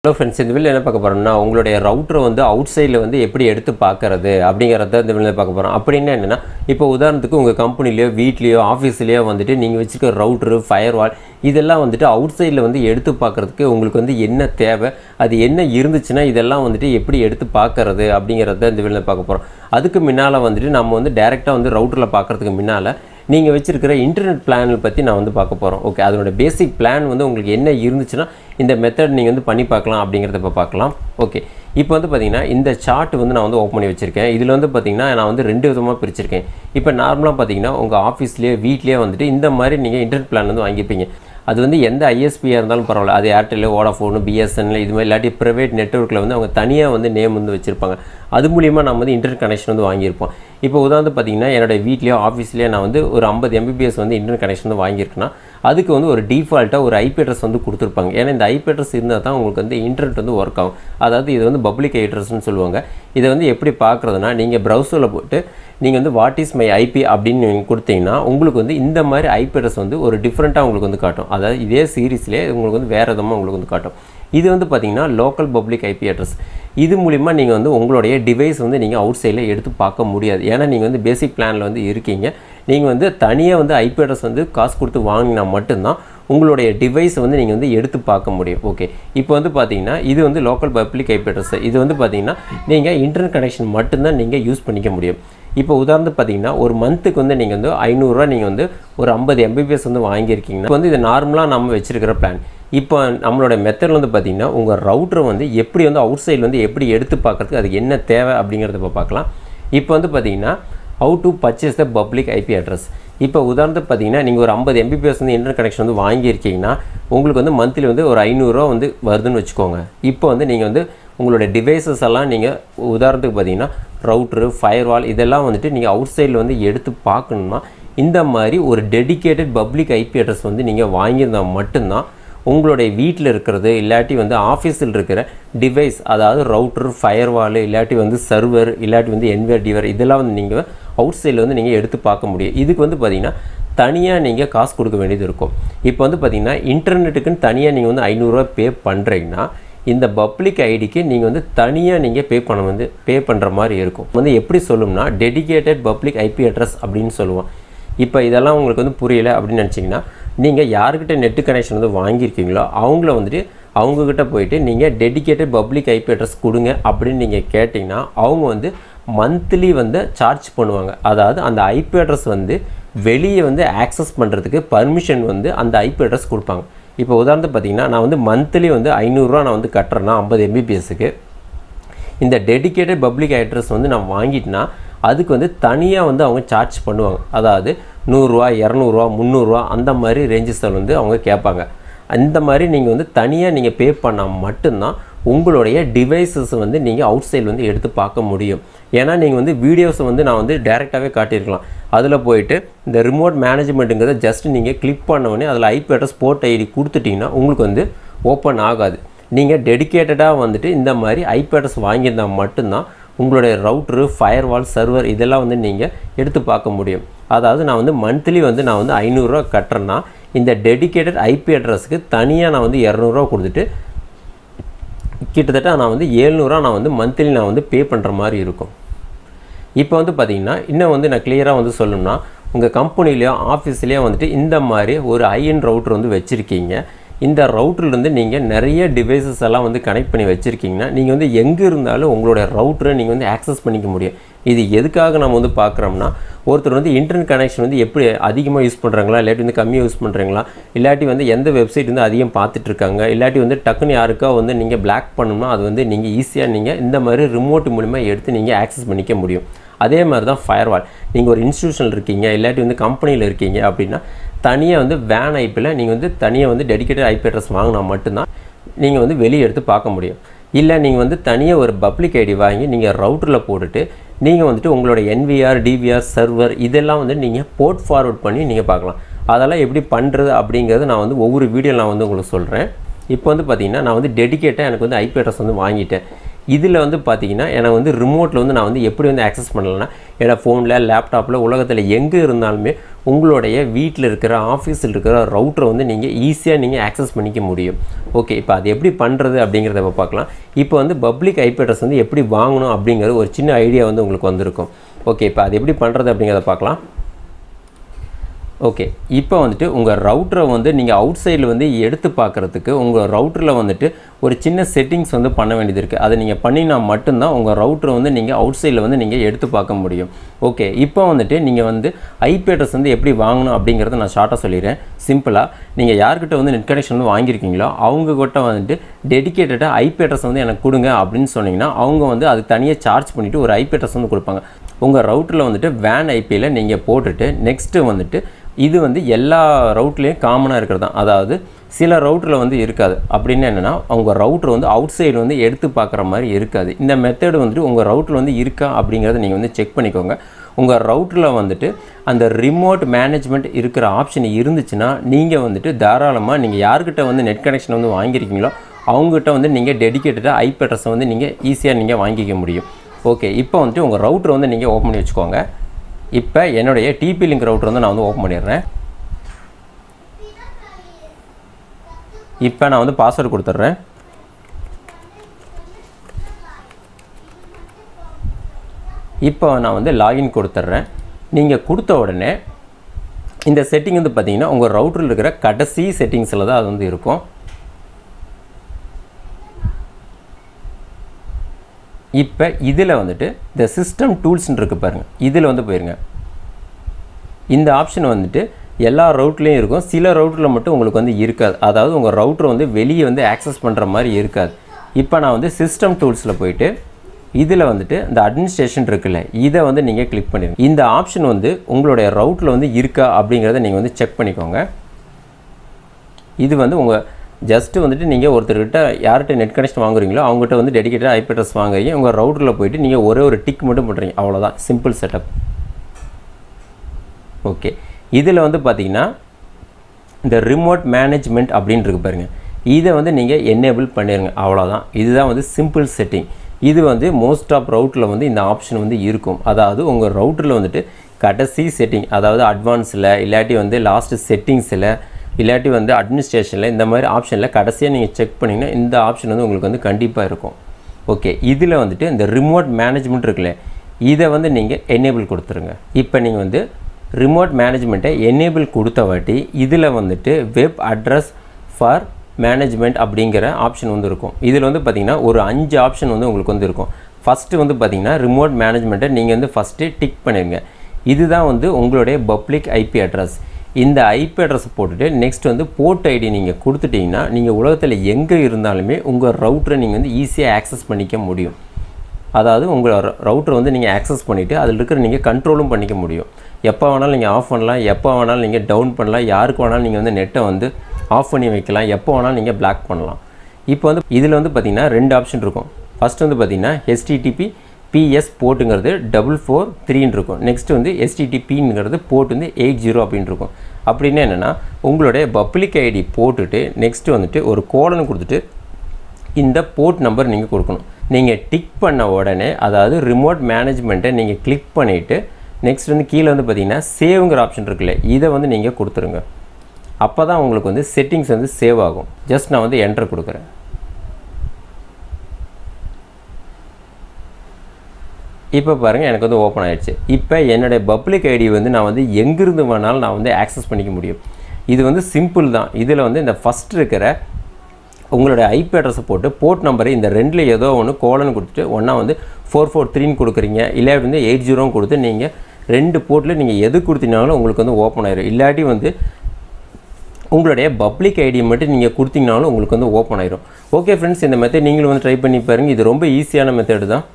hello friends இந்த video என்ன பார்க்க போகிறோம்னா உங்களுடைய ரவுட்டரை வந்து அவுட் சைடில் வந்து எப்படி எடுத்து பார்க்கறது அப்படிங்கிறத இந்த வீடியோ பார்க்க போகிறோம் அப்படின்னா என்னென்னா இப்போ உதாரணத்துக்கு உங்கள் கம்பெனிலையோ வீட்லேயோ ஆஃபீஸ்லேயோ வந்துட்டு நீங்கள் வச்சுருக்க ரவுட்ரு ஃபயர்வால் இதெல்லாம் வந்துட்டு அவுட் சைடில் வந்து எடுத்து பார்க்குறதுக்கு உங்களுக்கு வந்து என்ன தேவை அது என்ன இருந்துச்சுன்னா இதெல்லாம் வந்துட்டு எப்படி எடுத்து பார்க்கறது அப்படிங்கிறத இந்த வீடியோ பார்க்க போகிறோம் அதுக்கு முன்னால் வந்துட்டு நம்ம வந்து டேரெக்டாக வந்து ரவுட்டரில் பார்க்குறதுக்கு முன்னால் நீங்கள் வச்சிருக்கிற இன்டர்நெட் பிளானை பற்றி நான் வந்து பார்க்க போகிறோம் ஓகே அதனோட பேசிக் பிளான் வந்து உங்களுக்கு என்ன இருந்துச்சுன்னா இந்த மெத்தட் நீங்கள் வந்து பண்ணி பார்க்கலாம் அப்படிங்கிறத இப்போ பார்க்கலாம் ஓகே இப்போ வந்து பார்த்தீங்கன்னா இந்த சார்ட் வந்து நான் வந்து ஓப்பன் பண்ணி வச்சுருக்கேன் இதில் வந்து பார்த்தீங்கன்னா நான் வந்து ரெண்டு விதமாக பிரிச்சிருக்கேன் இப்போ நார்மலாக பார்த்தீங்கன்னா உங்கள் ஆஃபீஸ்லேயே வீட்லேயே வந்துட்டு இந்த மாதிரி நீங்கள் இன்டர்நெட் பிளான் வந்து வாங்கிப்பீங்க அது வந்து எந்த ஐஎஸ்பியாக இருந்தாலும் பரவாயில்ல அது ஏர்டெல் வோடாஃபோனு பிஎஸ்என்எல் இது மாதிரி இல்லாட்டி ப்ரைவேட் நெட்ஒர்க்கில் வந்து அவங்க தனியாக வந்து நேம் வந்து வச்சுருப்பாங்க அது மூலிமா நம்ம வந்து இன்டர்நெட் கனெக்ஷன் வந்து வாங்கியிருப்போம் இப்போ உதாரணத்து பார்த்தீங்கன்னா என்னோட வீட்லேயோ ஆஃபீஸ்லேயோ நான் வந்து ஒரு ஐம்பது எம்பிபிஎஸ் வந்து இன்டர்நெட் கனெக்ஷன் வந்து வாங்கியிருக்கேன்னா அதுக்கு வந்து ஒரு டிஃபால்ட்டாக ஒரு ஐபி அட்ரஸ் வந்து கொடுத்துருப்பாங்க ஏன்னா இந்த ஐபி அட்ரஸ் இருந்தால் தான் உங்களுக்கு வந்து இன்டர்நெட் வந்து ஒர்க் ஆகும் அதாவது இது வந்து பப்ளிக் அட்ரஸ்னு சொல்லுவாங்க இதை வந்து எப்படி பார்க்குறதுனா நீங்கள் ப்ரௌசரில் போட்டு நீங்கள் வந்து வாட் இஸ் மை ஐபி அப்படின்னு நீங்கள் கொடுத்தீங்கன்னா உங்களுக்கு வந்து இந்த மாதிரி ஐபி அட்ரஸ் வந்து ஒரு டிஃப்ரெண்ட்டாக உங்களுக்கு வந்து காட்டும் அதாவது இதே சீரீஸ்லேயே உங்களுக்கு வந்து வேறு விதமாக உங்களுக்கு வந்து காட்டும் இது வந்து பார்த்தீங்கன்னா லோக்கல் பப்ளிக் ஐபி அட்ரஸ் இது மூலிமா நீங்கள் வந்து உங்களுடைய டிவைஸ் வந்து நீங்கள் அவுட் சைடில் எடுத்து பார்க்க முடியாது ஏன்னா நீங்கள் வந்து பேசிக் பிளானில் வந்து இருக்கீங்க நீங்கள் வந்து தனியாக வந்து ஐபி அட்ரஸ் வந்து காசு கொடுத்து வாங்கினா மட்டும்தான் உங்களுடைய டிவைஸ் வந்து நீங்கள் வந்து எடுத்து பார்க்க முடியும் ஓகே இப்போ வந்து பார்த்தீங்கன்னா இது வந்து லோக்கல் பப்ளிக் ஐபி அட்ரஸ் இது வந்து பார்த்தீங்கன்னா நீங்கள் இன்டர்நெட் கனெக்ஷன் மட்டும்தான் நீங்கள் யூஸ் பண்ணிக்க முடியும் இப்போ உதாரணத்துக்கு பார்த்தீங்கன்னா ஒரு மந்த்துக்கு வந்து நீங்கள் வந்து ஐநூறுரூவா நீங்கள் வந்து ஒரு ஐம்பது எம்பிபிஎஸ் வந்து வாங்கியிருக்கீங்கன்னா இப்போ வந்து இது நார்மலாக நம்ம வச்சிருக்கிற பிளான் இப்போ நம்மளோட மெத்தடில் வந்து பார்த்தீங்கன்னா உங்கள் ரவுட்டரை வந்து எப்படி வந்து அவுட் சைடில் வந்து எப்படி எடுத்து பார்க்குறதுக்கு அதுக்கு என்ன தேவை அப்படிங்கிறத இப்போ பார்க்கலாம் இப்போ வந்து பார்த்தீங்கன்னா how to purchase the public IP address இப்போ உதாரணத்துக்கு பார்த்தீங்கன்னா நீங்கள் ஒரு ஐம்பது எம்பிபிஎஸ் வந்து இன்டர்நெட் கனெக்ஷன் வந்து வாங்கியிருக்கீங்கன்னா உங்களுக்கு வந்து மந்த்லி வந்து ஒரு ஐநூறுரூவா வந்து வருதுன்னு வச்சுக்கோங்க இப்போ வந்து நீங்கள் வந்து உங்களோட டிவைசஸ் எல்லாம் நீங்கள் உதாரணத்துக்கு பார்த்தீங்கன்னா ரவுட்ரு ஃபயர்வால் இதெல்லாம் வந்துட்டு நீங்கள் அவுட் சைடில் வந்து எடுத்து பார்க்கணுன்னா இந்த மாதிரி ஒரு டெடிக்கேட்டட் பப்ளிக் ஐபி அட்ரஸ் வந்து நீங்கள் வாங்கியிருந்தால் மட்டும்தான் உங்களுடைய வீட்டில் இருக்கிறது இல்லாட்டி வந்து ஆஃபீஸில் இருக்கிற டிவைஸ் அதாவது ரவுட்டர் ஃபயர்வால் இல்லாட்டி வந்து சர்வர் இல்லாட்டி வந்து என்விஆர் டிவர் இதெல்லாம் வந்து நீங்கள் அவுட் சைடில் வந்து நீங்கள் எடுத்து பார்க்க முடியும் இதுக்கு வந்து பார்த்திங்கன்னா தனியாக நீங்கள் காசு கொடுக்க வேண்டியது இருக்கும் இப்போ வந்து பார்த்திங்கன்னா இன்டர்நெட்டுக்குன்னு தனியாக நீங்கள் வந்து ஐநூறுரூவா பே பண்ணுறீங்கன்னா இந்த பப்ளிக் ஐடிக்கு நீங்கள் வந்து தனியாக நீங்கள் பே பண்ண வந்து பே பண்ணுற மாதிரி இருக்கும் வந்து எப்படி சொல்லும்னா டெடிக்கேட்டட் பப்ளிக் ஐபி அட்ரஸ் அப்படின்னு சொல்லுவோம் இப்போ இதெல்லாம் உங்களுக்கு வந்து புரியல அப்படின்னு நினச்சிங்கன்னா நீங்கள் யாருக்கிட்ட நெட்டு கனெக்ஷன் வந்து வாங்கியிருக்கீங்களோ அவங்கள வந்துட்டு அவங்கக்கிட்ட போயிட்டு நீங்கள் டெடிக்கேட்டட் பப்ளிக் ஐபி அட்ரஸ் கொடுங்க அப்படின்னு நீங்கள் கேட்டிங்கன்னா அவங்க வந்து மந்த்லி வந்து சார்ஜ் பண்ணுவாங்க அதாவது அந்த ஐபி அட்ரஸ் வந்து வெளியே வந்து ஆக்சஸ் பண்ணுறதுக்கு பர்மிஷன் வந்து அந்த ஐபி அட்ரஸ் கொடுப்பாங்க இப்போ உதாரணத்துக்கு பார்த்தீங்கன்னா நான் வந்து மந்த்லி வந்து ஐநூறுரூவா நான் வந்து கட்டுறேன்னா ஐம்பது எம்பிபிஎஸ்க்கு இந்த டெடிக்கேட்டட் பப்ளிக் அட்ரஸ் வந்து நான் வாங்கிட்டேன்னா அதுக்கு வந்து தனியாக வந்து அவங்க சார்ஜ் பண்ணுவாங்க அதாவது நூறுரூவா இரநூறுவா முந்நூறுரூவா அந்த மாதிரி ரேஞ்சஸில் வந்து அவங்க கேட்பாங்க அந்த மாதிரி நீங்கள் வந்து தனியாக நீங்கள் பே பண்ணால் மட்டும்தான் உங்களுடைய டிவைசஸ் வந்து நீங்கள் அவுட் சைடு வந்து எடுத்து பார்க்க முடியும் ஏன்னா நீங்கள் வந்து வீடியோஸை வந்து நான் வந்து டேரெக்டாகவே காட்டியிருக்கலாம் அதில் போயிட்டு இந்த ரிமோட் மேனேஜ்மெண்ட்டுங்கிறத ஜஸ்ட் நீங்கள் கிளிக் பண்ண அதில் ஐபி அட்ரஸ் போர்ட் ஐடி கொடுத்துட்டிங்கன்னா உங்களுக்கு வந்து ஓப்பன் ஆகாது நீங்கள் டெடிக்கேட்டடாக வந்துட்டு இந்த மாதிரி ஐபி அட்ரஸ் வாங்கியிருந்தால் மட்டும்தான் உங்களுடைய ரவுட்ரு ஃபயர்வால் சர்வர் இதெல்லாம் வந்து நீங்கள் எடுத்து பார்க்க முடியும் அதாவது நான் வந்து மந்த்லி வந்து நான் வந்து ஐநூறுரூவா கட்டுறேன்னா இந்த டெடிக்கேட்டட் ஐபி அட்ரஸுக்கு தனியாக நான் வந்து இரநூறுவா கொடுத்துட்டு கிட்டத்தட்ட நான் வந்து ஏழ்நூறுவா நான் வந்து மந்த்லி நான் வந்து பே பண்ணுற மாதிரி இருக்கும் இப்போ வந்து பார்த்திங்கன்னா இன்னும் வந்து நான் கிளியராக வந்து சொல்லணும்னா உங்கள் கம்பெனிலேயோ ஆஃபீஸ்லேயோ வந்துட்டு இந்த மாதிரி ஒரு ஐஎன் ரவுட்ரு வந்து வச்சுருக்கீங்க இந்த ரவுட்ருலேருந்து நீங்கள் நிறைய டிவைசஸ் எல்லாம் வந்து கனெக்ட் பண்ணி வச்சுருக்கீங்கன்னா நீங்கள் வந்து எங்கே இருந்தாலும் உங்களுடைய ரவுட்டரை நீங்கள் வந்து ஆக்சஸ் பண்ணிக்க முடியும் இது எதுக்காக நம்ம வந்து பார்க்குறோம்னா ஒருத்தர் வந்து இன்டர்நெட் கனெக்ஷன் வந்து எப்படி அதிகமாக யூஸ் பண்ணுறாங்களா இல்லாட்டி வந்து கம்மியாக யூஸ் பண்ணுறீங்களா இல்லாட்டி வந்து எந்த வெப்சைட் வந்து அதிகம் பார்த்துட்டு இருக்காங்க இல்லாட்டி வந்து டக்குன்னு யாருக்கா வந்து நீங்கள் பிளாக் பண்ணணும்னா அது வந்து நீங்கள் ஈஸியாக நீங்கள் இந்த மாதிரி ரிமோட் மூலிமா எடுத்து நீங்கள் ஆக்சஸ் பண்ணிக்க முடியும் அதே மாதிரி தான் ஃபயர்வால் நீங்கள் ஒரு இன்ஸ்டியூஷனில் இருக்கீங்க இல்லாட்டி வந்து கம்பெனியில் இருக்கீங்க அப்படின்னா தனியாக வந்து வேன் ஐப்பில் நீங்கள் வந்து தனியாக வந்து டெடிக்கேட்டட் ஐபி அட்ரஸ் வாங்கினா மட்டும்தான் நீங்கள் வந்து வெளியே எடுத்து பார்க்க முடியும் இல்லை நீங்கள் வந்து தனியாக ஒரு பப்ளிக் ஐடி வாங்கி நீங்கள் ரவுட்டரில் போட்டுட்டு நீங்கள் வந்துட்டு உங்களோட என்விஆர் டிவிஆர் சர்வர் இதெல்லாம் வந்து நீங்கள் போர்ட் ஃபார்வர்ட் பண்ணி நீங்கள் பார்க்கலாம் அதெல்லாம் எப்படி பண்ணுறது அப்படிங்கிறது நான் வந்து ஒவ்வொரு வீடியோ நான் வந்து உங்களுக்கு சொல்கிறேன் இப்போ வந்து பார்த்தீங்கன்னா நான் வந்து டெடிக்கேட்டாக எனக்கு வந்து ஐபி அட்ரஸ் வந்து வாங்கிட்டேன் இதில் வந்து பார்த்தீங்கன்னா எனக்கு வந்து ரிமோட்டில் வந்து நான் வந்து எப்படி வந்து ஆக்சஸ் பண்ணலைன்னா என்னோடய ஃபோனில் லேப்டாப்பில் உலகத்தில் எங்கே இருந்தாலுமே உங்களுடைய வீட்டில் இருக்கிற ஆஃபீஸில் இருக்கிற ரவுட்டரை வந்து நீங்கள் ஈஸியாக நீங்கள் ஆக்சஸ் பண்ணிக்க முடியும் ஓகே இப்போ அது எப்படி பண்ணுறது அப்படிங்கிறத இப்போ பார்க்கலாம் இப்போ வந்து பப்ளிக் ஐபி அட்ரஸ் வந்து எப்படி வாங்கணும் அப்படிங்கிற ஒரு சின்ன ஐடியா வந்து உங்களுக்கு வந்திருக்கும் ஓகே இப்போ அது எப்படி பண்ணுறது அப்படிங்கிறத பார்க்கலாம் ஓகே இப்போ வந்துட்டு உங்கள் ரவுட்டரை வந்து நீங்கள் அவுட் சைடில் வந்து எடுத்து பார்க்குறதுக்கு உங்கள் ரவுட்டரில் வந்துட்டு ஒரு சின்ன செட்டிங்ஸ் வந்து பண்ண வேண்டியது இருக்குது அதை நீங்கள் பண்ணினா மட்டும்தான் உங்கள் ரவுட்டரை வந்து நீங்கள் அவுட் சைடில் வந்து நீங்கள் எடுத்து பார்க்க முடியும் ஓகே இப்போ வந்துட்டு நீங்கள் வந்து ஐபி அட்ரஸ் வந்து எப்படி வாங்கணும் அப்படிங்கிறத நான் ஷார்ட்டாக சொல்லிடுறேன் சிம்பிளாக நீங்கள் யார்கிட்ட வந்து நெட் கனெக்ஷன் வந்து வாங்கியிருக்கீங்களோ அவங்க கிட்ட வந்துட்டு டெடிக்கேட்டடாக ஐபி அட்ரஸ் வந்து எனக்கு கொடுங்க அப்படின்னு சொன்னீங்கன்னா அவங்க வந்து அது தனியாக சார்ஜ் பண்ணிவிட்டு ஒரு ஐபி அட்ரஸ் வந்து கொடுப்பாங்க உங்கள் ரவுட்டரில் வந்துட்டு வேன் ஐபியில் நீங்கள் போட்டுட்டு நெக்ஸ்ட்டு வந்துட்டு இது வந்து எல்லா ரவுட்லேயும் காமனாக இருக்கிறது தான் அதாவது சில ரவுட்டரில் வந்து இருக்காது அப்படின்னு என்னென்னா உங்கள் ரவுட்டர் வந்து அவுட் சைடு வந்து எடுத்து பார்க்குற மாதிரி இருக்காது இந்த மெத்தடு வந்துட்டு உங்கள் ரவுட்டர் வந்து இருக்கா அப்படிங்கிறத நீங்கள் வந்து செக் பண்ணிக்கோங்க உங்கள் ரவுட்டரில் வந்துட்டு அந்த ரிமோட் மேனேஜ்மெண்ட் இருக்கிற ஆப்ஷன் இருந்துச்சுன்னா நீங்கள் வந்துட்டு தாராளமாக நீங்கள் யார்கிட்ட வந்து நெட் கனெக்ஷன் வந்து வாங்கியிருக்கீங்களோ அவங்ககிட்ட வந்து நீங்கள் டெடிக்கேட்டடாக ஐபி அட்ரஸை வந்து நீங்கள் ஈஸியாக நீங்கள் வாங்கிக்க முடியும் ஓகே இப்போ வந்துட்டு உங்கள் ரவுட்டர் வந்து நீங்கள் ஓப்பன் பண்ணி வச்சுக்கோங்க இப்போ என்னுடைய டிபி லிங்க் ரவுட்டர் வந்து நான் வந்து ஓப்பன் பண்ணிடுறேன் இப்போ நான் வந்து பாஸ்வேர்டு கொடுத்துட்றேன் இப்போ நான் வந்து லாகின் கொடுத்துட்றேன் நீங்கள் கொடுத்த உடனே இந்த செட்டிங் வந்து பார்த்தீங்கன்னா உங்கள் ரவுட்டரில் இருக்கிற கடைசி செட்டிங்ஸில் தான் அது வந்து இருக்கும் இப்போ இதில் வந்துட்டு இந்த சிஸ்டம் டூல்ஸ்னு இருக்குது பாருங்கள் இதில் வந்து போயிருங்க இந்த ஆப்ஷன் வந்துட்டு எல்லா ரவுட்லேயும் இருக்கும் சில ரவுட்டரில் மட்டும் உங்களுக்கு வந்து இருக்காது அதாவது உங்கள் ரவுட்டர் வந்து வெளியே வந்து ஆக்சஸ் பண்ணுற மாதிரி இருக்காது இப்போ நான் வந்து சிஸ்டம் டூல்ஸில் போயிட்டு இதில் வந்துட்டு இந்த அட்மினிஸ்ட்ரேஷன் இருக்குல்ல இதை வந்து நீங்கள் கிளிக் பண்ணிடுங்க இந்த ஆப்ஷன் வந்து உங்களுடைய ரவுட்டில் வந்து இருக்கா அப்படிங்கிறத நீங்கள் வந்து செக் பண்ணிக்கோங்க இது வந்து உங்கள் ஜஸ்ட்டு வந்துட்டு நீங்கள் ஒருத்தர்கிட்ட யார்கிட்ட நெட் கனெக்ஷன் வாங்குறீங்களோ அவங்ககிட்ட வந்து டெடிக்கேட்டட் ஐபி அட்ரஸ் வாங்குறீங்க உங்கள் ரவுட்டரில் போயிட்டு நீங்கள் ஒரே ஒரு டிக் மட்டும் பண்ணுறீங்க அவ்வளோதான் சிம்பிள் செட்டப் ஓகே இதில் வந்து பார்த்தீங்கன்னா இந்த ரிமோட் மேனேஜ்மெண்ட் அப்படின்னு இருக்கு பாருங்கள் இதை வந்து நீங்கள் என்னேபிள் பண்ணிடுங்க அவ்வளோதான் இதுதான் வந்து சிம்பிள் செட்டிங் இது வந்து மோஸ்ட் ஆஃப் ரவுட்டில் வந்து இந்த ஆப்ஷன் வந்து இருக்கும் அதாவது உங்கள் ரவுட்டரில் வந்துட்டு கடைசி செட்டிங் அதாவது அட்வான்ஸில் இல்லாட்டி வந்து லாஸ்ட்டு செட்டிங்ஸில் இல்லாட்டி வந்து அட்மினிஸ்ட்ரேஷனில் இந்த மாதிரி ஆப்ஷனில் கடைசியாக நீங்கள் செக் பண்ணிங்கன்னா இந்த ஆப்ஷன் வந்து உங்களுக்கு வந்து கண்டிப்பாக இருக்கும் ஓகே இதில் வந்துட்டு இந்த ரிமோட் மேனேஜ்மெண்ட் இருக்குல்ல இதை வந்து நீங்கள் எனேபிள் கொடுத்துருங்க இப்போ நீங்கள் வந்து ரிமோட் மேனேஜ்மெண்ட்டை எனேபிள் கொடுத்த வாட்டி இதில் வந்துட்டு வெப் அட்ரஸ் ஃபார் மேனேஜ்மெண்ட் அப்படிங்கிற ஆப்ஷன் வந்து இருக்கும் இதில் வந்து பார்த்திங்கன்னா ஒரு அஞ்சு ஆப்ஷன் வந்து உங்களுக்கு வந்து இருக்கும் ஃபஸ்ட்டு வந்து பார்த்திங்கன்னா ரிமோட் மேனேஜ்மெண்ட்டை நீங்கள் வந்து ஃபஸ்ட்டு டிக் பண்ணிடுங்க இதுதான் வந்து உங்களுடைய பப்ளிக் ஐபி அட்ரஸ் இந்த ஐபி அட்ரஸ் போட்டுட்டு நெக்ஸ்ட் வந்து போர்ட் ஐடி நீங்கள் கொடுத்துட்டிங்கன்னா நீங்கள் உலகத்தில் எங்கே இருந்தாலுமே உங்கள் ரவுட்டரை நீங்கள் வந்து ஈஸியாக ஆக்சஸ் பண்ணிக்க முடியும் அதாவது உங்கள் ரவுட்டர் வந்து நீங்கள் ஆக்சஸ் பண்ணிவிட்டு அதில் இருக்கிற நீங்கள் கண்ட்ரோலும் பண்ணிக்க முடியும் எப்போ வேணாலும் நீங்கள் ஆஃப் பண்ணலாம் எப்போ வேணாலும் நீங்கள் டவுன் பண்ணலாம் யாருக்கு வேணாலும் நீங்கள் வந்து நெட்டை வந்து ஆஃப் பண்ணி வைக்கலாம் எப்போ வேணாலும் நீங்கள் பிளாக் பண்ணலாம் இப்போ வந்து இதில் வந்து பார்த்திங்கன்னா ரெண்டு ஆப்ஷன் இருக்கும் ஃபஸ்ட் வந்து பார்த்திங்கன்னா ஹெச்டிடிபி பிஎஸ் போர்ட்டுங்கிறது டபுள் ஃபோர் த்ரீன்னு இருக்கும் நெக்ஸ்ட் வந்து எஸ்டிடிபிங்கிறது போர்ட் வந்து எயிட் ஜீரோ அப்படின்னு இருக்கும் அப்படின்னா என்னென்னா உங்களுடைய பப்ளிக் ஐடி போட்டுட்டு நெக்ஸ்ட் வந்துட்டு ஒரு கோலன் கொடுத்துட்டு இந்த போர்ட் நம்பர் நீங்கள் கொடுக்கணும் நீங்கள் டிக் பண்ண உடனே அதாவது ரிமோட் மேனேஜ்மெண்ட்டை நீங்கள் கிளிக் பண்ணிவிட்டு நெக்ஸ்ட் வந்து கீழே வந்து பார்த்தீங்கன்னா சேவுங்கிற ஆப்ஷன் இருக்குல்ல இதை வந்து நீங்கள் கொடுத்துருங்க அப்போ தான் உங்களுக்கு வந்து செட்டிங்ஸ் வந்து சேவ் ஆகும் ஜஸ்ட் நான் வந்து என்டர் கொடுக்குறேன் இப்போ பாருங்கள் எனக்கு வந்து ஓப்பன் ஆயிடுச்சு இப்போ என்னுடைய பப்ளிக் ஐடி வந்து நான் வந்து எங்கிருந்து வேணாலும் நான் வந்து ஆக்சஸ் பண்ணிக்க முடியும் இது வந்து சிம்பிள் தான் இதில் வந்து இந்த ஃபஸ்ட் இருக்கிற உங்களுடைய ஐபி அட்ரஸை போட்டு போர்ட் நம்பரை இந்த ரெண்டில் ஏதோ ஒன்று கோலன் கொடுத்துட்டு ஒன்றா வந்து ஃபோர் ஃபோர் த்ரீன்னு கொடுக்குறீங்க இல்லாட்டி வந்து எயிட் ஜீரோன்னு கொடுத்து நீங்கள் ரெண்டு போர்ட்டில் நீங்கள் எது கொடுத்தீங்கனாலும் உங்களுக்கு வந்து ஓப்பன் ஆயிடும் இல்லாட்டி வந்து உங்களுடைய பப்ளிக் ஐடி மட்டும் நீங்கள் கொடுத்தீங்கனாலும் உங்களுக்கு வந்து ஓப்பன் ஆயிடும் ஓகே ஃப்ரெண்ட்ஸ் இந்த மெத்தட் நீங்களும் வந்து ட்ரை பண்ணி பாருங்கள் இது ரொம்ப ஈஸியான மெத்தட் தான்